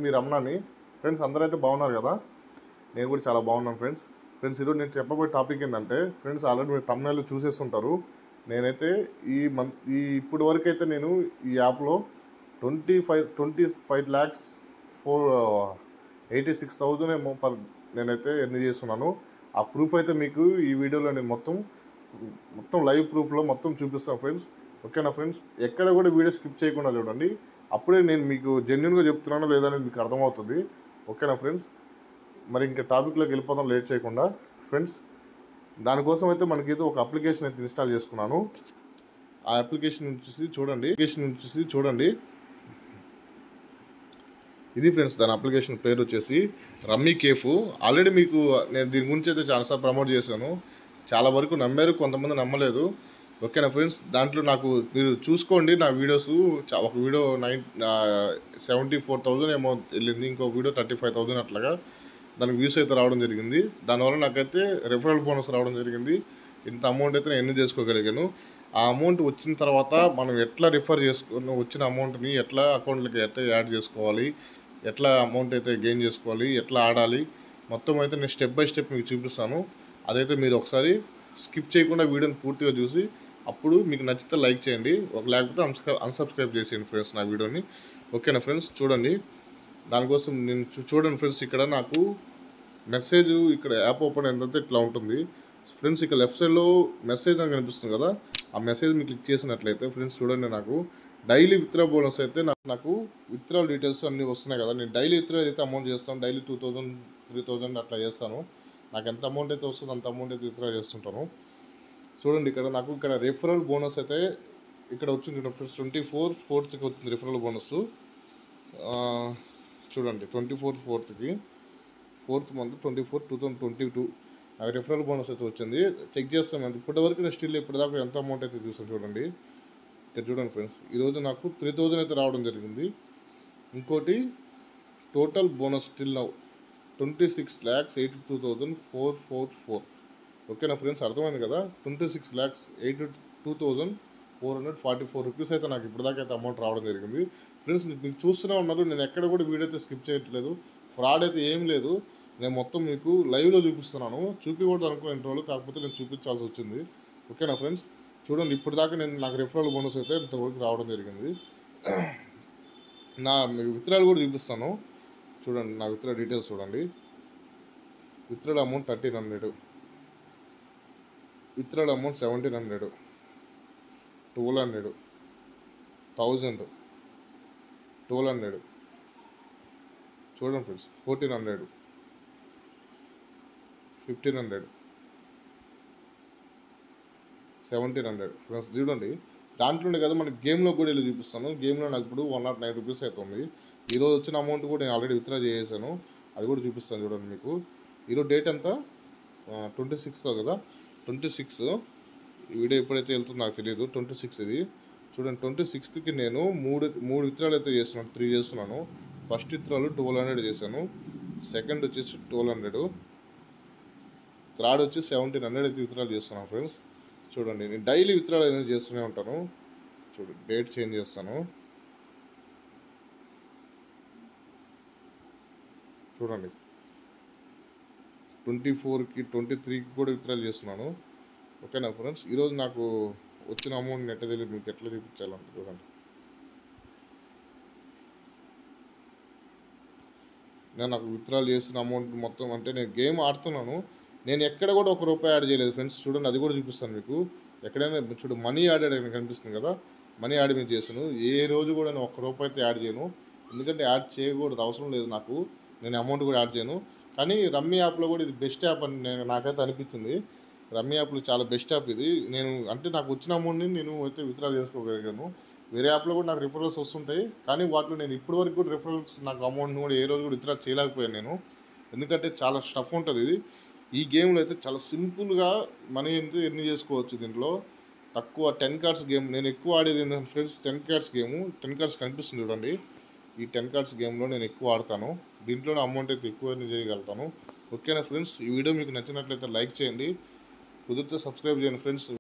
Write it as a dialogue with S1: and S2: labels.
S1: మీ రమణాని friends అందరూ అయితే బాగున్నారు కదా నేను కూడా చాలా బాగున్నాను ఫ్రెండ్స్ ఫ్రెండ్స్ ఈరోజు నేను చెప్పబోయే టాపిక్ ఏంటంటే ఫ్రెండ్స్ ఆల్రెడీ మీరు తమిళనాడులో చూసేస్తుంటారు నేనైతే ఈ మంత్ ఈ ఇప్పటి వరకు అయితే నేను ఈ యాప్లో twenty five twenty five lakhs four eighty six thousand ఏమో పర్ నేనైతే ఎర్న్ చేస్తున్నాను ఆ ప్రూఫ్ అయితే మీకు ఈ వీడియోలో నేను మొత్తం మొత్తం లైవ్ ప్రూఫ్లో మొత్తం చూపిస్తాను ఫ్రెండ్స్ ఓకేనా ఫ్రెండ్స్ ఎక్కడ కూడా వీడియో స్కిప్ చేయకుండా చూడండి అప్పుడే నేను మీకు జెన్యున్గా చెప్తున్నానో లేదా అనేది మీకు అర్థమవుతుంది ఓకేనా ఫ్రెండ్స్ మరి ఇంకా టాపిక్లోకి వెళ్ళిపోదాం లేట్ చేయకుండా ఫ్రెండ్స్ దానికోసం అయితే మనకి ఏదో ఒక అప్లికేషన్ అయితే ఇన్స్టాల్ చేసుకున్నాను ఆ అప్లికేషన్ చూసి చూడండి అప్లికేషన్ చూసి చూడండి ఇది ఫ్రెండ్స్ దాని అప్లికేషన్ పేరు వచ్చేసి రమ్మీ కేఫ్ ఆల్రెడీ మీకు నేను దీని గురించి అయితే చాలాసార్లు ప్రమోట్ చేశాను చాలా వరకు నమ్మారు కొంతమంది నమ్మలేదు ఓకేనా ఫ్రెండ్స్ దాంట్లో నాకు మీరు చూసుకోండి నా వీడియోస్ చా- ఒక video nine seventy four thousand ఏమో వెళ్ళింది ఇంకో వీడియో థర్టీ ఫైవ్ థౌజండ్ అట్లాగా దానికి వ్యూస్ అయితే రావడం జరిగింది దానివల్ల నాకైతే రెఫరల్ బోనస్ రావడం జరిగింది ఇంత అమౌంట్ అయితే నేను ఎన్ని చేసుకోగలిగాను ఆ అమౌంట్ వచ్చిన తర్వాత మనం ఎట్లా రిఫర్ చేసుకుని వచ్చిన అమౌంట్ని ఎట్లా అకౌంట్లకి ఎట్లా యాడ్ చేసుకోవాలి ఎట్లా అమౌంట్ అయితే గెయిన్ చేసుకోవాలి ఎట్లా ఆడాలి మొత్తం అయితే నేను స్టెప్ బై స్టెప్ మీకు చూపిస్తాను అదైతే మీరు ఒకసారి స్కిప్ చేయకుండా వీడియోని పూర్తిగా చూసి అప్పుడు మీకు నచ్చితే లైక్ చేయండి ఒక లేకపోతే అన్స్క్రై అన్సబ్స్క్రైబ్ చేసేయండి ఫ్రెండ్స్ నా వీడియోని ఓకేనా ఫ్రెండ్స్ చూడండి దానికోసం నేను చూ- చూడండి ఫ్రెండ్స్ ఇక్కడ నాకు మెసేజ్ ఇక్కడ యాప్ ఓపెన్ ఏంటంటే ఇట్లా ఉంటుంది ఫ్రెండ్స్ ఇక్కడ లెఫ్ట్ సైడ్లో మెసేజ్ అని కనిపిస్తుంది కదా ఆ మెసేజ్ మీరు క్లిక్ చేసినట్లయితే ఫ్రెండ్స్ చూడండి నాకు డైలీ విత్డ్రా బోనస్ అయితే నాకు నాకు విత్డ్రా డీటెయిల్స్ అన్నీ వస్తున్నాయి కదా నేను డైలీ విత్డ్రా అయితే అమౌంట్ చేస్తాను daily two thousand three thousand అట్లా చేస్తాను నాకు ఎంత అమౌంట్ అయితే వస్తుందో అంత అమౌంట్ అయితే విత్డ్రా చేస్తుంటాను చూడండి ఇక్కడ నాకు ఇక్కడ రెఫరల్ బోనస్ అయితే ఇక్కడ వచ్చింది ఫ్రెండ్స్ ట్వంటీ ఫోర్ ఫోర్త్కి వచ్చింది రెఫరల్ బోనస్ చూడండి ట్వంటీ ఫోర్ ఫోర్త్కి fourth month twenty four two thousand twenty two నాకు రెఫరల్ బోనస్ అయితే వచ్చింది చెక్ చేస్తాం ఎంత ఇప్పటివరకు నేను స్టిల్ ఇప్పటిదాకా ఎంత అమౌంట్ అయితే చూసాను చూడండి ఇక్కడ చూడండి ఫ్రెండ్స్ ఈరోజు నాకు త్రీ థౌజండ్ అయితే రావడం జరిగింది ఇంకోటి total bonus still now twenty six lakhs eighty two thousand four four four ఓకేనా ఫ్రెండ్స్ అర్థమైంది కదా twenty six lakhs eighty two thousand four hundred forty four rupees అయితే నాకు ఇప్పటిదాకా అయితే అమౌంట్ రావడం జరిగింది ఫ్రెండ్స్ మీకు చూస్తూనే ఉన్నారు నేను ఎక్కడ కూడా వీడియో అయితే స్కిప్ చేయట్లేదు ఫ్రాడ్ అయితే ఏం లేదు నేను మొత్తం మీకు లైవ్లో చూపిస్తున్నాను చూపించకూడదు అనుకునే రోజులు కాకపోతే నేను చూపించాల్సి వచ్చింది ఓకేనా ఫ్రెండ్స్ చూడండి ఇప్పటిదాకా నేను నాకు రెఫరల్ బోనస్ అయితే ఇంతవరకు రావడం జరిగింది నా మీకు విత్రాలు కూడా చూపిస్తాను చూడండి నా విత్రా డీటెయిల్స్ చూడండి withdrawal amount thirteen hundred withdrawal amount seventeen hundred twelve hundred thousand twelve hundred చూడండి friends fourteen hundred fifteen hundred seventeen hundred friends చూడండి దాంట్లోనే కదా మనకి గేమ్లో కూడా వెళ్ళి చూపిస్తాను గేమ్లో నాకు ఇప్పుడు వన్ నాట్ నైన్ రూపీస్ అవుతుంది ఈరోజు వచ్చిన అమౌంట్ కూడా నేను ఆల్రెడీ విత్డ్రా చేసేసాను అది కూడా చూపిస్తాను చూడండి మీకు ఈరోజు డేట్ ఎంత ట్వంటీ సిక్స్ కదా ట్వంటీ సిక్స్ ఈ వీడియో ఎప్పుడైతే వెళ్తుందో నాకు తెలియదు ట్వంటీ సిక్స్ ఇది చూడండి ట్వంటీ సిక్స్త్కి నేను మూడు మూడు విత్రాలు అయితే చేస్తున్నాను త్రీ చేస్తున్నాను ఫస్ట్ విత్రాలు ట్వెల్వ్ హండ్రెడ్ చేశాను సెకండ్ వచ్చేసి ట్వెల్వ్ హండ్రెడ్ థర్డ్ వచ్చి సెవెంటీన్ హండ్రెడ్ అయితే విత్డ్రాల్ చేస్తున్నాను ఫ్రెండ్స్ చూడండి నేను డైలీ విత్డ్రాల్ అనేది చేస్తూనే ఉంటాను చూడండి డేట్ చేంజ్ చేస్తాను చూడండి ట్వంటీ ఫోర్కి ట్వంటీ త్రీకి కూడా విత్డ్రాల్ చేస్తున్నాను ఓకేనా ఫ్రెండ్స్ ఈరోజు నాకు వచ్చిన అమౌంట్ ఎట్లా తెలియదు మీకు ఎట్లా చూపించాలంటే చూడండి నేను నాకు విత్డ్రాల్ చేసిన అమౌంట్ మొత్తం అంటే నేను గేమ్ ఆడుతున్నాను నేను ఎక్కడ కూడా ఒక రూపాయి యాడ్ చేయలేదు ఫ్రెండ్స్ చూడండి అది కూడా చూపిస్తాను మీకు ఎక్కడైనా చూడు మనీ యాడ్ అయ్యడం కనిపిస్తుంది కదా మనీ యాడ్ మీద చేసాను ఏ రోజు కూడా నేను ఒక్క రూపాయి అయితే యాడ్ చేయను ఎందుకంటే యాడ్ చేయకూడదు అవసరం లేదు నాకు నేను అమౌంట్ కూడా యాడ్ చేయను కానీ రమ్మీ యాప్లో కూడా ఇది బెస్ట్ యాప్ అని నేను నాకైతే అనిపించింది రమ్మీ యాప్లో చాలా బెస్ట్ యాప్ ఇది నేను అంటే నాకు వచ్చిన అమౌంట్ని నేను అయితే విత్డ్రా చేసుకోగలిగాను వేరే యాప్లో కూడా నాకు రిఫరల్స్ వస్తుంటాయి కానీ వాటిలో నేను ఇప్పటి వరకు కూడా రిఫరల్స్ నాకు అమౌంట్ కూడా ఏ రోజు కూడా విత్డ్రా చేయలేకపోయాను నేను ఎందుకంటే చాలా స్టఫ్ ఉంటుంది ఇది ఈ గేమ్లో అయితే చాలా సింపుల్గా మనీ అయితే ఎర్న్ చేసుకోవచ్చు దీంట్లో తక్కువ టెన్ కార్డ్స్ గేమ్ నేను ఎక్కువ ఆడేది ఏంటంటే friends ten cards game ten cards కనిపిస్తుంది చూడండి ఈ టెన్ కార్డ్స్ గేమ్లో నేను ఎక్కువ ఆడతాను దీంట్లో అమౌంట్ అయితే ఎక్కువ ఎర్న్ చేయగలుగుతాను ఓకేనా ఫ్రెండ్స్ ఈ వీడియో మీకు నచ్చినట్లయితే లైక్ చేయండి కుదిరితే సబ్స్క్రైబ్ చేయండి ఫ్రెండ్స్